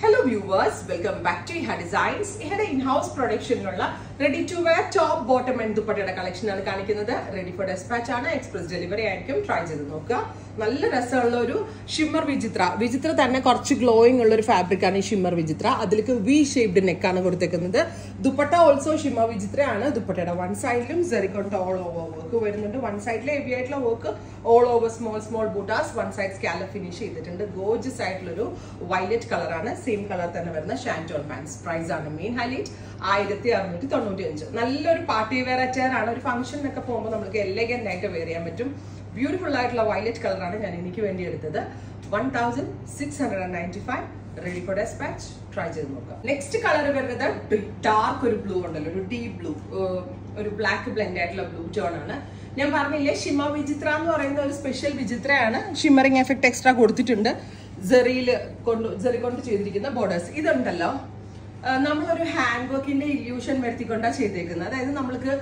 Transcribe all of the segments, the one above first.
hello viewers welcome back to Iha designs ഇഹയുടെ in house പ്രൊഡക്ഷനിലുള്ള ready to wear top bottom and ദുപ്പട്ടയുടെ collection ആണ് കാണിക്കുന്നത് റെഡി ഫോർ ഡെസ്പാച്ച് ആണ് എക്സ്പ്രസ് ഡെലിവറി ആയിരിക്കും ട്രൈ ചെയ്ത് നോക്കുക നല്ല രസമുള്ള ഒരു ഷിമ്മർ വിചിത്ര വിചിത്ര തന്നെ കുറച്ച് ഗ്ലോയിങ് ഉള്ള ഒരു ഫാബ്രിക് ആണ് ഈ ഷിമ്മർ വിചിത്ര അതിലേക്ക് വി ഷേപ്ഡ് നെക്കാണ് കൊടുത്തേക്കുന്നത് ദുപ്പട്ട ഓൾസോ ഷിമ്മർ വിചിത്രയാണ് ദുപ്പട്ടയുടെ വൺ സൈഡിലും സെറിക്കോണ്ട് ഓൾ ഓവർ വർക്ക് വരുന്നുണ്ട് വൺ സൈഡിൽ ഹെവി ആയിട്ടുള്ള work all over small small ബൂട്ടാസ് വൺ സൈഡ് സ്കാലർ ഫിനിഷ് ചെയ്തിട്ടുണ്ട് ഗോജസ് ആയിട്ടുള്ളൊരു വയലറ്റ് കളറാണ് സെയിം കളർ തന്നെ വരുന്ന ഷാൻറ്റോൺ പാൻസ് പ്രൈസ് ആണ് മെയിൻ ഹൈലൈറ്റ് ആയിരത്തി അറുന്നൂറ്റി തൊണ്ണൂറ്റി അഞ്ച് നല്ലൊരു പാർട്ടി വെയർ അറ്റയർ ആണ് ഒരു ഫംഗ്ഷനൊക്കെ പോകുമ്പോൾ നമുക്ക് എലഗന്റ് ആയിട്ട് വെയർ ചെയ്യാൻ പറ്റും ബ്യൂട്ടിഫുൾ ആയിട്ടുള്ള വയലറ്റ് കളറാണ് ഞാൻ എനിക്ക് വേണ്ടി എടുത്തത് one thousand six hundred and ninety five ready for despatch try ചെയ്ത് നോക്കാം നെക്സ്റ്റ് കളർ വരുന്നത് ഡാർക്ക് ഒരു ബ്ലൂ ഉണ്ടല്ലോ ഒരു ഡീപ് ബ്ലൂ ഒരു ബ്ലാക്ക് ബ്ലെൻഡ് ആയിട്ടുള്ള ബ്ലൂ ടോൺ ആണ് ഞാൻ പറഞ്ഞില്ലേ ഷിമ വിചിത്ര എന്ന് പറയുന്ന ഒരു സ്പെഷ്യൽ വിചിത്രയാണ് ഷിമ്മറിംഗ് എഫക്ട് എക്സ്ട്രാ കൊടുത്തിട്ടുണ്ട് ജെറിയിൽ കൊണ്ട് ജെറി കൊണ്ട് ചെയ്തിരിക്കുന്ന ബോർഡേഴ്സ് ഇതുണ്ടല്ലോ ആ, നമ്മളൊരു ഹാൻഡ് വർക്കിന്റെ ഇല്യൂഷൻ വരുത്തിക്കൊണ്ടാണ് ചെയ്തേക്കുന്നത് അതായത് നമ്മൾക്ക്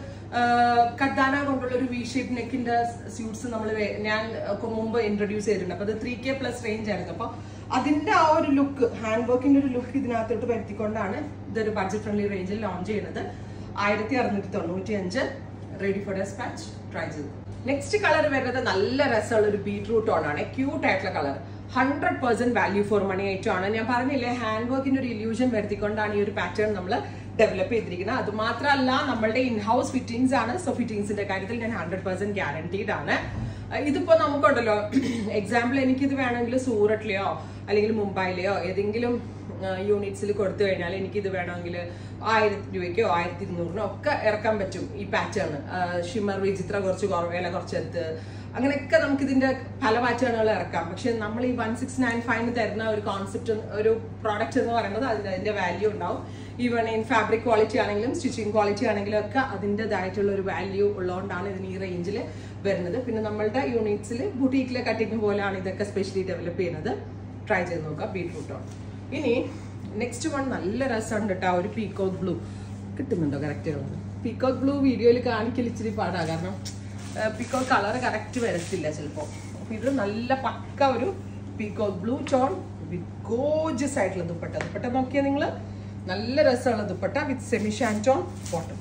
കട്ടാന കൊണ്ടുള്ള ഒരു വി ഷേപ്പ് നെക്കിന്റെ സ്യൂട്ട്സ് നമ്മൾ ഞാൻ ഒക്കെ മുമ്പ് ഇൻട്രൊഡ്യൂസ് ചെയ്തിട്ടുണ്ട് അപ്പൊ അത് ത്രീ കെ പ്ലസ് റേഞ്ച് ആയിരുന്നു അപ്പൊ അതിന്റെ ആ ഒരു ലുക്ക് ഹാൻഡ് വർക്കിന്റെ ഒരു ലുക്ക് ഇതിനകത്തോട്ട് വരുത്തിക്കൊണ്ടാണ് ഇതൊരു ബഡ്ജറ്റ് ഫ്രണ്ട്ലി റേഞ്ചിൽ ലോഞ്ച് ചെയ്യുന്നത് ആയിരത്തി അറുന്നൂറ്റി തൊണ്ണൂറ്റി അഞ്ച് റെഡി ഫോർ ഡെസ്പാച്ച് ട്രൈ ചെയ്തു നെക്സ്റ്റ് കളർ വരുന്നത് നല്ല രസമുള്ള ഒരു ബീട്രൂട്ട് ടോൺ ആണ് ക്യൂട്ട് ആയിട്ടുള്ള colour hundred percent value for money item ആണ് ഞാൻ പറഞ്ഞില്ലേ ഹാൻഡ് വർക്കിന്റെ ഒരു ഇല്യൂഷൻ വരുത്തിക്കൊണ്ടാണ് ഈ ഒരു പാറ്റേൺ നമ്മൾ ഡെവലപ്പ് ചെയ്തിരിക്കുന്നത് അത് മാത്രമല്ല നമ്മളുടെ ഇൻ ഹൗസ് ഫിറ്റിംഗ്സ് ആണ് സോ ഫിറ്റിംഗ്സിന്റെ കാര്യത്തിൽ ഞാൻ ഹൺഡ്രഡ് പെർസെന്റ് ഗ്യാരണ്ടീഡ് ആണ് അഹ് ഇതിപ്പോ നമുക്കുണ്ടല്ലോ എക്സാമ്പിൾ എനിക്കിത് വേണമെങ്കിൽ സൂററ്റിലെയോ അല്ലെങ്കിൽ മുംബൈയിലെയോ ഏതെങ്കിലും യൂണിറ്റ്സിൽ കൊടുത്തു കഴിഞ്ഞാൽ എനിക്കിത് വേണമെങ്കിൽ ആയിരത്തി രൂപയ്ക്കോ ആയിരത്തി ഇരുന്നൂറിനോ ഒക്കെ ഇറക്കാൻ പറ്റും ഈ പാറ്റേൺ ഷിമ്മർ വിചിത്ര കുറച്ച് കുറവ് വില കുറച്ചെടുത്ത് അങ്ങനെയൊക്കെ നമുക്ക് ഇതിന്റെ പല പാറ്റേണുകൾ ഇറക്കാം പക്ഷെ നമ്മൾ ഈ വൺ സിക്സ് നയൻ ഫൈവിന് തരുന്ന ഒരു കോൺസെപ്റ്റ് ഒരു പ്രോഡക്റ്റ് എന്ന് പറയുന്നത് അതിന്റെ അതിന്റെ വാല്യൂ ഉണ്ടാവും ഈവൺ ഇൻ ഫാബ്രിക് ക്വാളിറ്റി ആണെങ്കിലും സ്റ്റിച്ചിങ് ക്വാളിറ്റി ആണെങ്കിലും ഒക്കെ അതിൻ്റെതായിട്ടുള്ള ഒരു വാല്യൂ ഉള്ളതുകൊണ്ടാണ് ഇതിന് ഈ റേഞ്ചിൽ വരുന്നത് പിന്നെ നമ്മളുടെ യൂണിറ്റ്സിൽ ബുട്ടീക്കിലെ കട്ടിങ് പോലെയാണ് ഇതൊക്കെ സ്പെഷ്യലി ഡെവലപ്പ് ചെയ്യുന്നത് ട്രൈ ചെയ്ത് നോക്കാം ബീട്രൂട്ട് ഓൺ ഇനി നെക്സ്റ്റ് വൺ നല്ല രസമുണ്ട് കേട്ടോ ഒരു പീക്കോക്ക് ബ്ലൂ കിട്ടുന്നുണ്ടോ കറക്റ്റ് പീക്കോക്ക് ബ്ലൂ വീഡിയോയിൽ കാണിക്കൽ ഇച്ചിരി പാടാ കാരണം പീക്കോക്ക് കളർ കറക്റ്റ് വരത്തില്ല ചിലപ്പോൾ അപ്പോൾ ഇത് നല്ല പക്ക ഒരു peacock blue tone with gorgeous ആയിട്ടുള്ള ദുപ്പട്ട ദുപ്പട്ട നോക്കിയാൽ നിങ്ങൾ നല്ല രസമുള്ള dupatta with semi shantoon bottom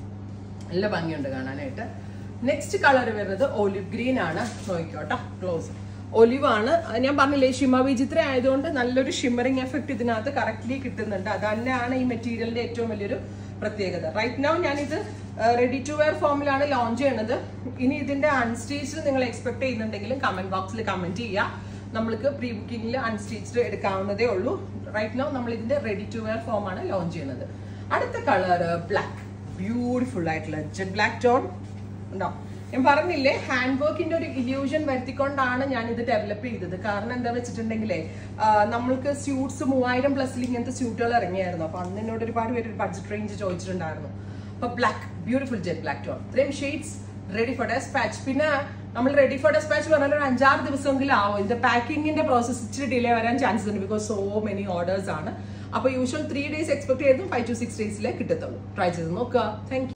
നല്ല ഭംഗിയുണ്ട് കാണാനായിട്ട് നെക്സ്റ്റ് കളർ വരുന്നത് ഒലിവ് ഗ്രീൻ ആണ് നോക്കിക്കോട്ടോ ക്ലോസ് ഒലിവ് ആണ് അത് ഞാൻ പറഞ്ഞില്ലേ ഷിമ വിചിത്ര ആയതുകൊണ്ട് നല്ലൊരു ഷിമ്മറിംഗ് എഫക്ട് ഇതിനകത്ത് കറക്റ്റ്ലി കിട്ടുന്നുണ്ട് അത് തന്നെയാണ് ഈ മെറ്റീരിയലിന്റെ ഏറ്റവും വലിയൊരു പ്രത്യേകത റൈറ്റ് നൗ ഞാനിത് റെഡി ടു വെയർ ഫോമിലാണ് ലോഞ്ച് ചെയ്യണത് ഇനി ഇതിന്റെ അൺസ്റ്റീച്ച്ഡ് നിങ്ങൾ എക്സ്പെക്ട് ചെയ്യുന്നുണ്ടെങ്കിലും കമന്റ് ബോക്സിൽ കമന്റ് ചെയ്യുക നമ്മൾക്ക് പ്രീ ബുക്കിംഗിൽ അൺസ്റ്റീച്ച്ഡ് എടുക്കാവുന്നതേ ഉള്ളൂ റൈറ്റ് നൗ നമ്മൾ ഇതിന്റെ റെഡി ടു വെയർ ഫോം ആണ് ലോഞ്ച് ചെയ്യുന്നത് അടുത്ത കളർ ബ്ലാക്ക് ബ്യൂട്ടിഫുൾ ആയിട്ടുള്ള ജെറ്റ് ബ്ലാക്ക് ടോൺ ഉണ്ടോ ഞാൻ പറഞ്ഞില്ലേ ഹാൻഡ് വർക്കിന്റെ ഒരു ഇല്യൂഷൻ വരുത്തിക്കൊണ്ടാണ് ഞാൻ ഇത് ഡെവലപ്പ് ചെയ്തത് കാരണം എന്താ വെച്ചിട്ടുണ്ടെങ്കിലേ ആ, നമ്മൾക്ക് സ്യൂട്ട്സ് മൂവായിരം പ്ലസിൽ ഇങ്ങനത്തെ സ്യൂട്ടുകൾ ഇറങ്ങിയായിരുന്നു അപ്പൊ അന്ന് എന്നോട് ഒരുപാട് പേര് ബഡ്ജറ്റ് റേഞ്ച് ചോദിച്ചിട്ടുണ്ടായിരുന്നു അപ്പൊ black beautiful jet black tone ഇത്രയും ഷെയ്ഡ്സ് റെഡി ഫോർ ഡെസ്പാച്ച് പിന്നെ നമ്മൾ റെഡി ഫോർ ഡെസ്പാച്ച് പറഞ്ഞാൽ ഒരു അഞ്ചാറ് ദിവസമെങ്കിലും ആവും ഇതിന്റെ പാക്കിങ്ങിന്റെ പ്രോസസ് ഇച്ചിരി ഡിലേ വരാൻ ചാൻസസ് ഉണ്ട് ബിക്കോസ് സോ മെനി ഓർഡേഴ്സ് ആണ് അപ്പൊ യൂഷ്വൽ ത്രീ ഡേയ്സ് എക്സ്പെക്ട് ചെയ്തും ഫൈവ് ടു സിക്സ് ഡേയ്സിലേ കിട്ടത്തുള്ളൂ ട്രൈ ചെയ്ത് നോക്കുക താങ്ക്